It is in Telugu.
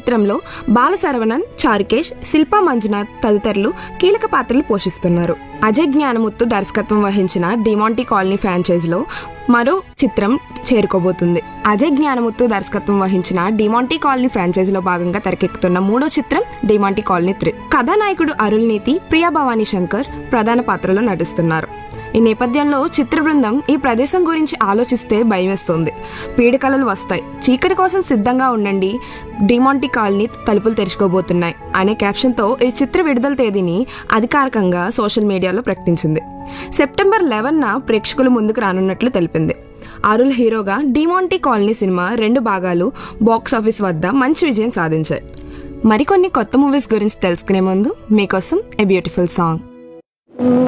చిత్రంలో బాలశరవణన్ చారుకేష్ శిల్పా మంజునాథ్ తదితరులు కీలక పాత్రలు పోషిస్తున్నారు అజయ్ జ్ఞానముత్తు దర్శకత్వం వహించిన డిమాంటీ కాలనీ ఫ్రాంచైజీలో మరో చిత్రం చేరుకోబోతుంది అజయ్ జ్ఞానముత్తు దర్శకత్వం వహించిన డిమాంటీ కాలనీ ఫ్రాంచైజీలో భాగంగా తెరకెక్కుతున్న మూడో చిత్రం డిమాంటీ కాలనీ త్రీ కథానాయకుడు అరుల్ నీతి ప్రియా భవానీ శంకర్ ప్రధాన పాత్రలో నటిస్తున్నారు ఈ నేపథ్యంలో చిత్ర బృందం ఈ ప్రదేశం గురించి ఆలోచిస్తే భయమేస్తోంది పీడకలలు వస్తాయి చీకటి కోసం సిద్ధంగా ఉండండి డిమాంటీ కాలనీ తలుపులు తెరుచుకోబోతున్నాయి అనే క్యాప్షన్తో ఈ చిత్ర విడుదల తేదీని అధికారికంగా సోషల్ మీడియాలో ప్రకటించింది సెప్టెంబర్ లెవెన్న ప్రేక్షకుల ముందుకు రానున్నట్లు తెలిపింది అరుల్ హీరోగా డిమాంటీ కాలనీ సినిమా రెండు భాగాలు బాక్స్ ఆఫీస్ వద్ద మంచి విజయం సాధించాయి మరికొన్ని కొత్త మూవీస్ గురించి తెలుసుకునే ముందు మీకోసం ఏ బ్యూటిఫుల్ సాంగ్